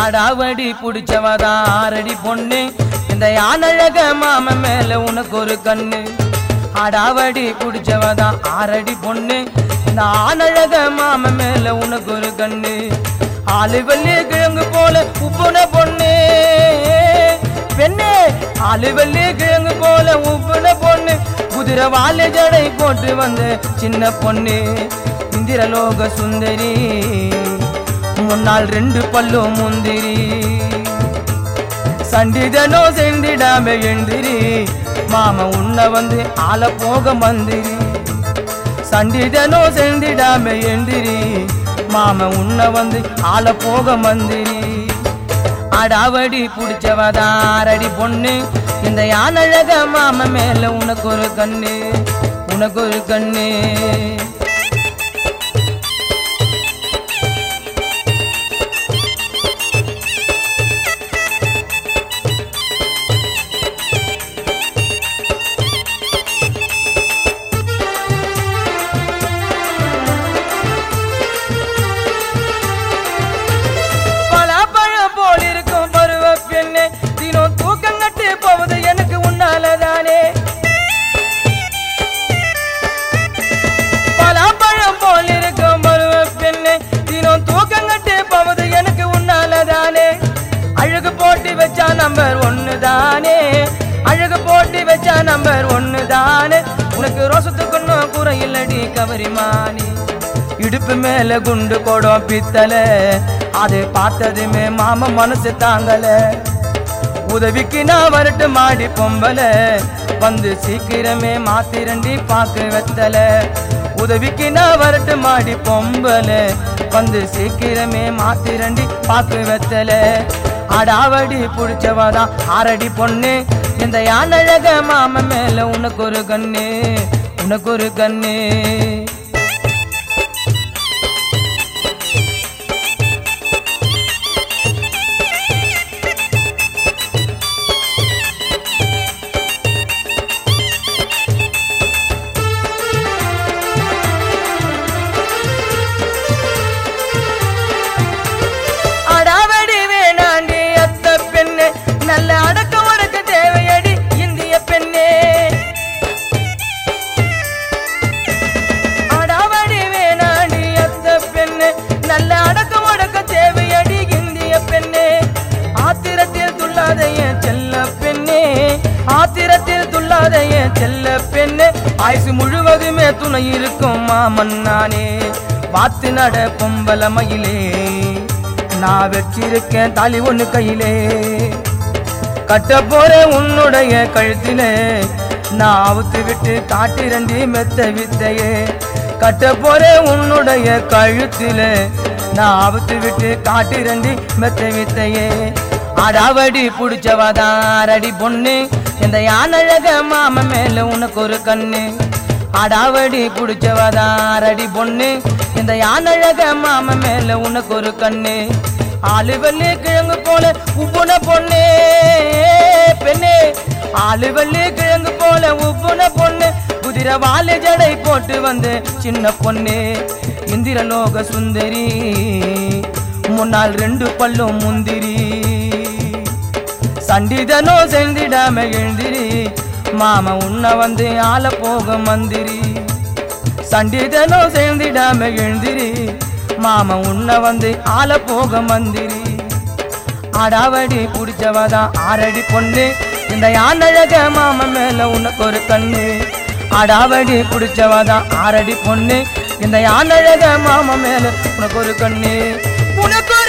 அடாவடி புடிச்சவதான் ஆறடி பொண்ணு இந்த யானழக மாம மேல உனக்கு ஒரு கண்ணு அடாவடி புடிச்சவதான் ஆறடி பொண்ணு இந்த ஆனழக மாம மேல உனக்கு ஒரு கண்ணு ஆளு வெள்ளி கிழங்கு போல உப்புன பொண்ணு பெண்ணே ஆளு வெள்ளி கிழங்கு போல உப்புன பொண்ணு குதிரை வாழை ஜடை போட்டு வந்த சின்ன பொண்ணு இந்திரலோக சுந்தரி முன்னால் ரெண்டு பல்லு முந்திரி சண்டிதனோ செந்திடாம எழுந்திரி மாம உன்னை வந்து ஆள போக மந்திரி சண்டிதனோ செந்திடாம எழுந்திரி மாம உன்னை வந்து ஆள போக மந்திரி அடாவடி புடிச்சவதாரடி பொண்ணு இந்த யானழக மாம மேல உனக்கு ஒரு கண்ணு உனக்கு ஒரு கண்ணு பலாப்பழம் போல் இருக்கும் பருவ பெண்ணே தினம் தூக்கம் கட்டு போவது எனக்கு உன்னாலதானே பலாப்பழம் போல் இருக்கும் பருவ பெண்ணே தினம் தூக்கம் கட்டு போவது எனக்கு உன்னாலதானே அழகு போட்டு வச்சா நம்பர் ஒன்னு தானே அழகு போட்டு வச்சா நம்பர் ஒன்னு தானே உனக்கு ரோசத்துக்கு ஒன்றும் குறை இல்லடி கவரிமானி இடுப்பு மேல குண்டு கோடம் பித்தல அது பார்த்ததுமே மாம மனசு தாங்கல உதவிக்கு நான் வரட்டு மாடி பொம்பல வந்து சீக்கிரமே மாத்திரண்டி பாக்கு வெத்தல உதவிக்கு நான் வரட்டு மாடி பொம்பல வந்து சீக்கிரமே மாத்திரண்டி பாக்கு வெத்தல அடாவடி புடிச்சவதான் ஆறடி பொண்ணு இந்த யானழக மாம மேல உனக்கு ஒரு கண்ணு உனக்கு ஒரு கண்ணு அடாவடி வேணாண்டி அத்த பெண்ணே நல்ல அடக்க உடக்க தேவையடி இந்திய பெண்ணே அடாவடி வேணாண்டி அத்த பெண்ணே நல்ல அடக்க உடக்க தேவையடி இந்திய பெண்ணே ஆத்திரத்தில் துள்ளாத என் செல்ல பெண்ணே ஆத்திரத்தில் துள்ளாத என் செல்ல பெண்ணே ஆயுசு முழுவதுமே துணை இருக்கும் மாமன் நானே வாத்து நட பொம்பல மயிலே நான் வச்சிருக்கேன் தாலி ஒண்ணு கையிலே கட்ட போறேன் உன்னுடைய கழுத்திலே நான் அவுத்து விட்டு காட்டிரண்டி மெத்த வித்தையே கட்ட போறேன் உன்னுடைய கழுத்திலே நான் அவுத்து விட்டு காட்டிரண்டி மெத்த வித்தையே அடாவடி புடிச்சவதாரடி பொண்ணு இந்த யானழக மாம மேல உனக்கு ஒரு கண்ணு அடாவடி புடிச்சவதாரடி பொண்ணு இந்த யானழக மாம மேல உனக்கு ஒரு கண்ணு ஆளு வெள்ளி கிழங்கு போல உப்புன பொண்ணே பெண்ணே ஆளு வெள்ளி கிழங்கு போல உப்புன பொண்ணு குதிரை வாழை ஜடை போட்டு வந்து சின்ன பொண்ணு இந்திரலோக சுந்தரி முன்னால் ரெண்டு பல்லும் முந்திரி சண்டிதனோ செந்திடாம எழுந்திரி மாம உன்னை வந்து ஆள போக மந்திரி சண்டிதனோ சேர்ந்திடாம எழுந்திரி மாம உன்னை வந்து ஆள போக மந்திரி அடாவடி புடிச்சவதான் ஆறடி பொண்ணு இந்த யானழக மாம மேல உனக்கு ஒரு கண்ணு அடாவடி புடிச்சவதான் ஆறடி பொண்ணு இந்த யானழக மாம மேல உனக்கு ஒரு கண்ணு உனக்கு